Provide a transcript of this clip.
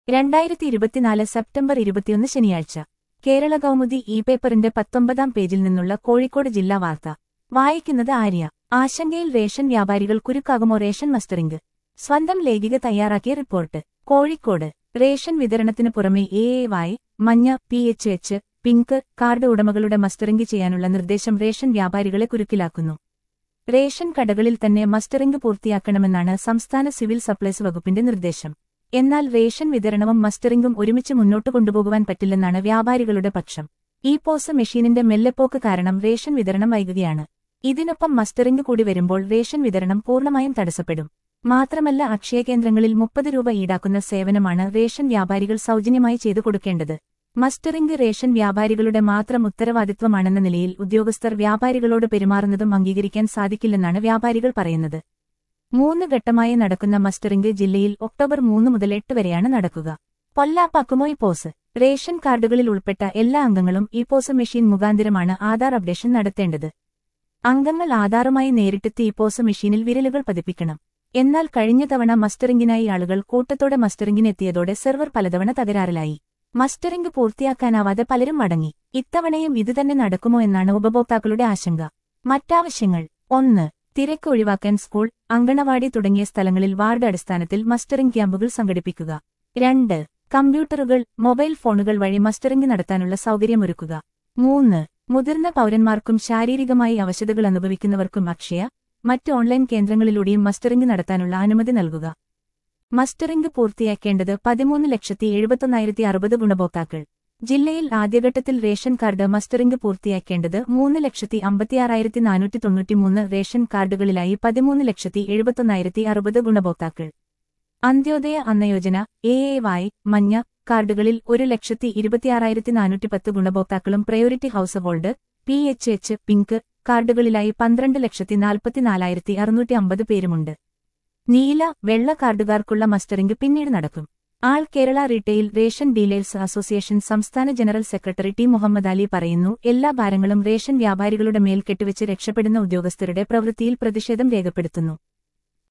രണ്ടായിരത്തി ഇരുപത്തിനാല് സെപ്റ്റംബർ ഇരുപത്തിയൊന്ന് ശനിയാഴ്ച കേരള കൗമുദി ഇ പേപ്പറിന്റെ പത്തൊമ്പതാം പേജിൽ നിന്നുള്ള കോഴിക്കോട് ജില്ലാ വാർത്ത വായിക്കുന്നത് ആര്യ ആശങ്കയിൽ റേഷൻ വ്യാപാരികൾ കുരുക്കാകുമോ റേഷൻ മസ്റ്ററിംഗ് സ്വന്തം ലേഖിക തയ്യാറാക്കിയ റിപ്പോർട്ട് കോഴിക്കോട് റേഷൻ വിതരണത്തിന് പുറമെ എ എ വായ് മഞ്ഞ P H H pink card ഉടമകളുടെ മസ്റ്ററിംഗ് ചെയ്യാനുള്ള നിർദ്ദേശം റേഷൻ വ്യാപാരികളെ കുരുക്കിലാക്കുന്നു റേഷൻ കടകളിൽ തന്നെ മസ്റ്ററിംഗ് പൂർത്തിയാക്കണമെന്നാണ് സംസ്ഥാന സിവിൽ സപ്ലൈസ് വകുപ്പിന്റെ നിർദ്ദേശം എന്നാൽ റേഷൻ വിതരണവും മസ്റ്ററിംഗും ഒരുമിച്ച് മുന്നോട്ട് കൊണ്ടുപോകുവാൻ പറ്റില്ലെന്നാണ് വ്യാപാരികളുടെ പക്ഷം ഈ പോസ് മെഷീനിന്റെ മെല്ലെപ്പോക്ക് കാരണം റേഷൻ വിതരണം വൈകുകയാണ് ഇതിനൊപ്പം മസ്റ്ററിംഗ് കൂടി വരുമ്പോൾ റേഷൻ വിതരണം പൂർണ്ണമായും തടസ്സപ്പെടും മാത്രമല്ല അക്ഷയ കേന്ദ്രങ്ങളിൽ മുപ്പത് രൂപ ഈടാക്കുന്ന സേവനമാണ് റേഷൻ വ്യാപാരികൾ സൗജന്യമായി ചെയ്തു കൊടുക്കേണ്ടത് മസ്റ്ററിംഗ് റേഷൻ വ്യാപാരികളുടെ മാത്രം ഉത്തരവാദിത്വമാണെന്ന നിലയിൽ ഉദ്യോഗസ്ഥർ വ്യാപാരികളോട് പെരുമാറുന്നതും അംഗീകരിക്കാൻ സാധിക്കില്ലെന്നാണ് വ്യാപാരികൾ പറയുന്നത് മൂന്ന് ഘട്ടമായി നടക്കുന്ന മസ്റ്ററിംഗ് ജില്ലയിൽ ഒക്ടോബർ മൂന്ന് മുതൽ എട്ട് വരെയാണ് നടക്കുക പൊല്ലാപ്പാക്കുമോ ഈ പോസ് റേഷൻ കാർഡുകളിൽ ഉൾപ്പെട്ട എല്ലാ അംഗങ്ങളും ഈ പോസ് മെഷീൻ മുഖാന്തിരമാണ് ആധാർ അപ്ഡേഷൻ നടത്തേണ്ടത് അംഗങ്ങൾ ആധാറുമായി നേരിട്ടെത്തി ഈ പോസ് മെഷീനിൽ വിരലുകൾ പതിപ്പിക്കണം എന്നാൽ കഴിഞ്ഞ തവണ മസ്റ്ററിംഗിനായി ആളുകൾ കൂട്ടത്തോടെ മസ്റ്ററിംഗിനെത്തിയതോടെ സെർവർ പലതവണ തകരാറിലായി മസ്റ്ററിംഗ് പൂർത്തിയാക്കാനാവാതെ പലരും മടങ്ങി ഇത്തവണയും ഇതുതന്നെ നടക്കുമോ എന്നാണ് ഉപഭോക്താക്കളുടെ ആശങ്ക മറ്റാവശ്യങ്ങൾ ഒന്ന് തിരക്ക് ഒഴിവാക്കാൻ സ്കൂൾ അങ്കണവാടി തുടങ്ങിയ സ്ഥലങ്ങളിൽ വാർഡ് അടിസ്ഥാനത്തിൽ മസ്റ്ററിംഗ് ക്യാമ്പുകൾ സംഘടിപ്പിക്കുക രണ്ട് കമ്പ്യൂട്ടറുകൾ മൊബൈൽ ഫോണുകൾ വഴി മസ്റ്ററിംഗ് നടത്താനുള്ള സൗകര്യമൊരുക്കുക മൂന്ന് മുതിർന്ന പൗരന്മാർക്കും ശാരീരികമായി അവശതകൾ അനുഭവിക്കുന്നവർക്കും അക്ഷയ മറ്റ് ഓൺലൈൻ കേന്ദ്രങ്ങളിലൂടെയും മസ്റ്ററിംഗ് നടത്താനുള്ള അനുമതി നൽകുക മസ്റ്ററിംഗ് പൂർത്തിയാക്കേണ്ടത് പതിമൂന്ന് ലക്ഷത്തി എഴുപത്തൊന്നായിരത്തി അറുപത് ഗുണഭോക്താക്കൾ ജില്ലയിൽ ആദ്യഘട്ടത്തിൽ റേഷൻ കാർഡ് മസ്റ്ററിംഗ് പൂർത്തിയാക്കേണ്ടത് മൂന്ന് ലക്ഷത്തി അമ്പത്തിയാറായിരത്തി നാനൂറ്റി തൊണ്ണൂറ്റിമൂന്ന് റേഷൻ കാർഡുകളിലായി പതിമൂന്ന് ലക്ഷത്തി എഴുപത്തൊന്നായിരത്തി അറുപത് ഗുണഭോക്താക്കൾ Antyodaya Anna Yojana A A Y മഞ്ഞ കാർഡുകളിൽ ഒരു ലക്ഷത്തി ഇരുപത്തിയാറായിരത്തി നാനൂറ്റി പത്ത് ഗുണഭോക്താക്കളും priority household P H H pink കാർഡുകളിലായി പന്ത്രണ്ട് ലക്ഷത്തി നാൽപ്പത്തിനാലായിരത്തി അറുന്നൂറ്റി അമ്പത് പേരുമുണ്ട് നീല വെള്ള കാർഡുകാർക്കുള്ള മസ്റ്ററിംഗ് പിന്നീട് നടക്കും all Kerala retail ration dealers association സംസ്ഥാന general secretary T Muhammad Ali പറയുന്നു എല്ലാ ഭാരങ്ങളും റേഷൻ വ്യാപാരികളുടെ മേൽ കെട്ടിവെച്ച് രക്ഷപ്പെടുന്ന ഉദ്യോഗസ്ഥരുടെ പ്രവൃത്തിയിൽ പ്രതിഷേധം രേഖപ്പെടുത്തുന്നു